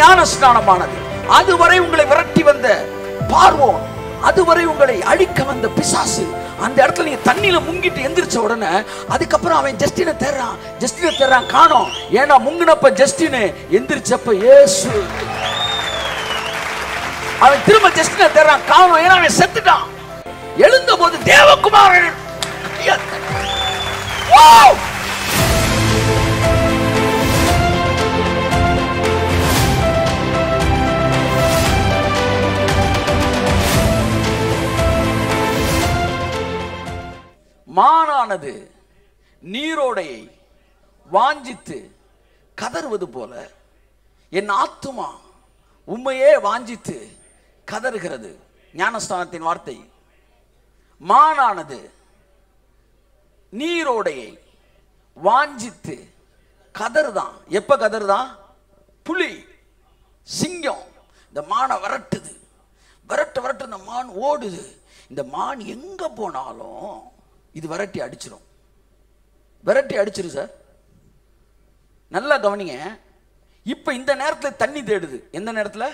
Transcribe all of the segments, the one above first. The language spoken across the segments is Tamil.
ஞானஸ்நானமானது அதுவரை உங்களை விரட்டி வந்த பார்வோன் அதுவரை உங்களை அழிக்க வந்த பிசாசு அந்த இடத்துல நீங்க தண்ணியில முங்கிட்டு எந்திரிச்ச உடனே அதுக்கப்புறம் அவன் ஜஸ்டினை தேடுறான் ஜஸ்டினை தேடுறான் காணோம் ஏன்னா முங்கினப்ப ஜஸ்டின் எந்திரிச்சப்ப இயேசு அவன் திரும்ப ஜஸ்டினை தேடுறான் காணோம் ஏன்னா அவன் செத்துட்டான் எழுந்த போது தேவகுமாரன் Wow! மானானது நீரோடையை வாஞ்சித்து கதறுவது போல என் ஆத்துமா உண்மையே வாஞ்சித்து கதறுகிறது ஞானஸ்தானத்தின் வார்த்தை மானானது நீரோடையை வாஞ்சித்து கதறுதான் எப்ப கதறுதான் புலி சிங்கம் இந்த மானை விரட்டுது விரட்டு விரட்டு இந்த மான் ஓடுது இந்த மான் எங்க போனாலும் இது விரட்டி அடிச்சிடும் விரட்டி அடிச்சிரும் சார் நல்லா கவனிங்க இப்ப இந்த நேரத்தில் தண்ணி தேடுது எந்த நேரத்தில்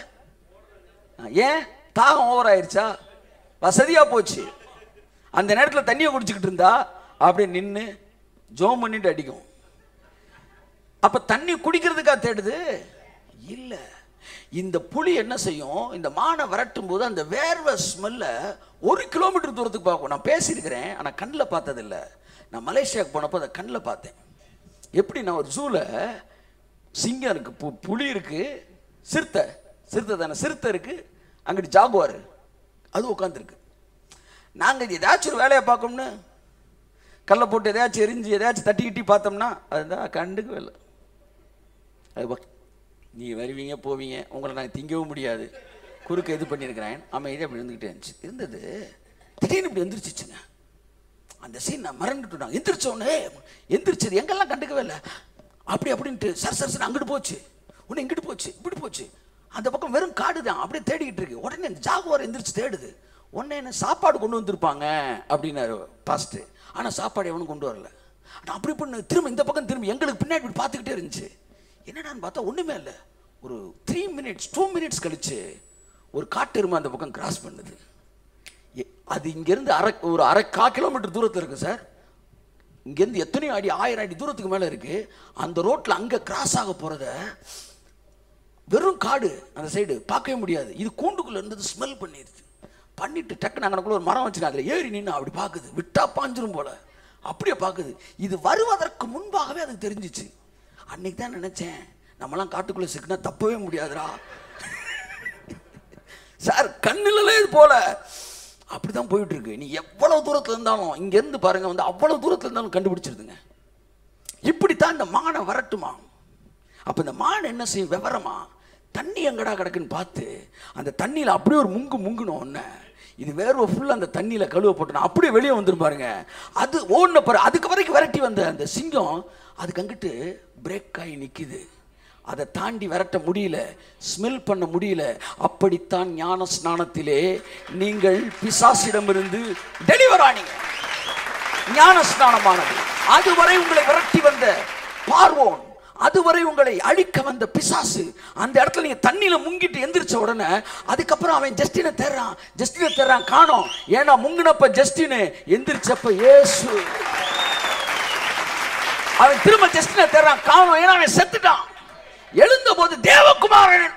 ஏன் தாகம் ஓவர் ஆயிருச்சா வசதியா போச்சு அந்த நேரத்தில் தண்ணியை குடிச்சுக்கிட்டு இருந்தா அப்படியே நின்று ஜோம் பண்ணிட்டு அடிக்கும் அப்ப தண்ணி குடிக்கிறதுக்கா தேடுது இல்ல இந்த புலி என்ன செய்யும் இந்த மானை விரட்டும் போது அந்த வேர்வை ஸ்மெல்ல ஒரு கிலோமீட்டர் தூரத்துக்கு பார்க்கும் நான் பேசியிருக்கிறேன் ஆனால் கண்ணில் பார்த்ததில்ல நான் மலேசியாவுக்கு போனப்போ அதை கண்ணில் பார்த்தேன் எப்படி நான் ஒரு ஜூவில் சிங்கம் இருக்கு பு புலி இருக்கு சிறுத்தை சிறுத்தை தானே சிறுத்தை இருக்கு அங்கிட்டு ஜாகுவார் அது உட்காந்துருக்கு நாங்கள் ஏதாச்சும் ஒரு வேலையை பார்க்கணும்னு கல்லை போட்டு எதையாச்சும் எரிஞ்சு எதையாச்சும் தட்டி கிட்டி பார்த்தோம்னா அதுதான் கண்டுக்கவே இல்லை அது பக்- நீ வருவீங்க போவீங்க உங்களை நான் திங்கவும் முடியாது குறுக்க இது பண்ணியிருக்கிறேன் அமைதியாக அப்படி இருந்துக்கிட்டே இருந்துச்சு இருந்தது திடீர்னு இப்படி எந்திரிச்சிச்சுங்க அந்த சீன் நான் மறந்துட்டு நான் எந்திரிச்ச உடனே எந்திரிச்சது எங்கெல்லாம் கண்டுக்கவே இல்லை அப்படி அப்படின்ட்டு சர் சர் சர் அங்கிட்டு போச்சு உடனே இங்கிட்டு போச்சு இப்படி போச்சு அந்த பக்கம் வெறும் காடு தான் அப்படியே தேடிக்கிட்டு இருக்கு உடனே இந்த ஜாகுவார் எந்திரிச்சு தேடுது உடனே என்ன சாப்பாடு கொண்டு வந்திருப்பாங்க அப்படின்னாரு பாஸ்ட்டு ஆனால் சாப்பாடு எவனும் கொண்டு வரல நான் அப்படி பண்ணு திரும்ப இந்த பக்கம் திரும்ப எங்களுக்கு பின்னாடி இப்படி பார்த்துக்கிட்டே இருந்துச்சு என்னடான்னு பார்த்தா ஒன்றுமே இல்லை ஒரு த்ரீ மினிட்ஸ் டூ மினிட்ஸ் கழிச்சு ஒரு காட்டெருமை அந்த பக்கம் கிராஸ் பண்ணுது எ- அது இங்கேருந்து அரை ஒரு அரை கா கிலோமீட்டர் தூரத்தில் இருக்கு சார் இங்கேருந்து எத்தனையோ அடி ஆயிரம் அடி தூரத்துக்கு மேலே இருக்கு அந்த ரோட்டில் அங்கே கிராஸ் ஆக போகிறத வெறும் காடு அந்த சைடு பார்க்கவே முடியாது இது கூண்டுக்குள்ள இருந்தது ஸ்மெல் பண்ணிடுது பண்ணிட்டு டக்குன்னு அங்கனக்குள்ள ஒரு மரம் வச்சுருக்கேன் அதில் ஏறி நின்று அப்படி பார்க்குது விட்டா பாஞ்சிரும் போல அப்படியே பார்க்குது இது வருவதற்கு முன்பாகவே அதுக்கு தெரிஞ்சிச்சு அன்னைக்கு தான் நினைச்சேன் நம்மலாம் காட்டுக்குள்ளே சிக்கினா தப்பவே முடியாதுடா சார் கண்ணிலே இது போல அப்படிதான் போயிட்டு இருக்கு நீ எவ்வளவு தூரத்துல இருந்தாலும் இங்க இருந்து பாருங்க வந்து அவ்வளவு தூரத்துல இருந்தாலும் கண்டுபிடிச்சிருதுங்க இப்படித்தான் இந்த மானை வரட்டுமா அப்ப இந்த மான் என்ன செய்யும் விவரமா தண்ணி எங்கடா கிடக்குன்னு பார்த்து அந்த தண்ணியில அப்படியே ஒரு முங்கு முங்குனோம் ஒன்ன இது வேர்வை ஃபுல்லாக அந்த தண்ணியில கழுவ போட்டோம் அப்படியே வெளியே வந்துரும் பாருங்க அது ஓடின பாரு அதுக்கு வரைக்கும் விரட்டி வந்த அந்த சிங்கம் அதுக்கு அங்கிட்டு பிரேக் ஆகி நிக்குது அதை தாண்டி விரட்ட முடியல ஸ்மெல் பண்ண முடியல அப்படித்தான் ஞான ஸ்நானத்திலே நீங்கள் பிசாசிடமிருந்து டெலிவர் ஆனீங்க ஞான ஸ்நானமானது அதுவரை உங்களை விரட்டி வந்த பார்வோன் அதுவரை உங்களை அழிக்க வந்த பிசாசு அந்த இடத்துல நீங்க தண்ணியில முங்கிட்டு எந்திரிச்ச உடனே அதுக்கப்புறம் அவன் ஜஸ்டினை தேடுறான் ஜஸ்டினை தேடுறான் காணோம் ஏன்னா முங்கினப்ப ஜஸ்டின் எந்திரிச்சப்ப இயேசு அவன் திரும்ப ஜஸ்டினை தேடுறான் காணோம் ஏன்னா அவன் செத்துட்டான் எழுந்த போது தேவகுமாரன்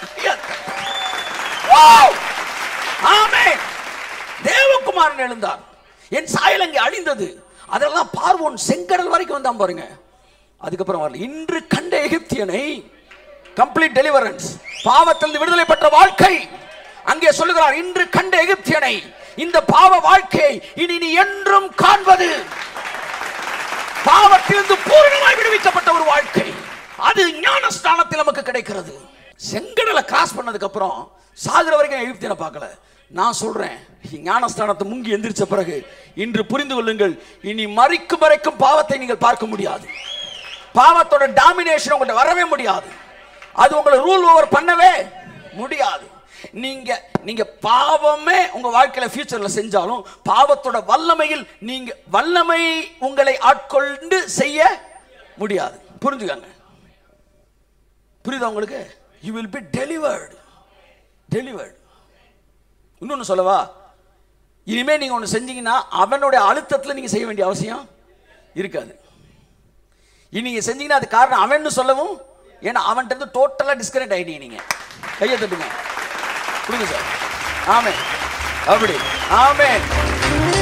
Wow! ஆமென் தேவகுமாரன் எழுந்தார் என் சாயல் அங்கே அழிந்தது அதெல்லாம் பார்வோன் செங்கடல் வரைக்கும் வந்தான் பாருங்க அதுக்கப்புறம் வரல இன்று கண்ட எகிப்தியனை கம்ப்ளீட் டெலிவரன்ஸ் பாவத்திலிருந்து விடுதலை பெற்ற வாழ்க்கை அங்கே சொல்லுகிறார் இன்று கண்ட எகிப்தியனை இந்த பாவ வாழ்க்கையை இனி நீ என்றும் காண்பது பாவத்திலிருந்து பூரணமாய் விடுவிக்கப்பட்ட ஒரு வாழ்க்கை அது ஞானஸ்தானத்தில் நமக்கு கிடைக்கிறது செங்கடலை கிராஸ் பண்ணதுக்கு அப்புறம் சாகுற வரைக்கும் எகிப்தியனை பார்க்கல நான் சொல்றேன் ஞானஸ்தானத்தை முங்கி எந்திரிச்ச பிறகு இன்று புரிந்து கொள்ளுங்கள் இனி மறிக்கும் வரைக்கும் பாவத்தை நீங்கள் பார்க்க முடியாது பாவத்தோட டாமினேஷன் உங்கள்ட்ட வரவே முடியாது அது உங்களை ரூல் ஓவர் பண்ணவே முடியாது நீங்க நீங்க பாவமே உங்க வாழ்க்கையில ஃபியூச்சர்ல செஞ்சாலும் பாவத்தோட வல்லமையில் நீங்க வல்லமை உங்களை ஆட்கொண்டு செய்ய முடியாது புரிஞ்சுக்கங்க புரியுதா உங்களுக்கு you will be delivered delivered இன்னொன்று சொல்லவா இனிமே நீங்க ஒன்று செஞ்சீங்கன்னா அவனுடைய அழுத்தத்தில் நீங்க செய்ய வேண்டிய அவசியம் இருக்காது இனி நீங்க செஞ்சீங்கன்னா அது காரணம் அவன்னு சொல்லவும் ஏன்னா அவன்கிட்ட இருந்து டோட்டலாக டிஸ்கனெக்ட் ஆகிட்டீங்க நீங்க கையை தட்டுங்க கொடுங்க சார் ஆமே அப்படி ஆமே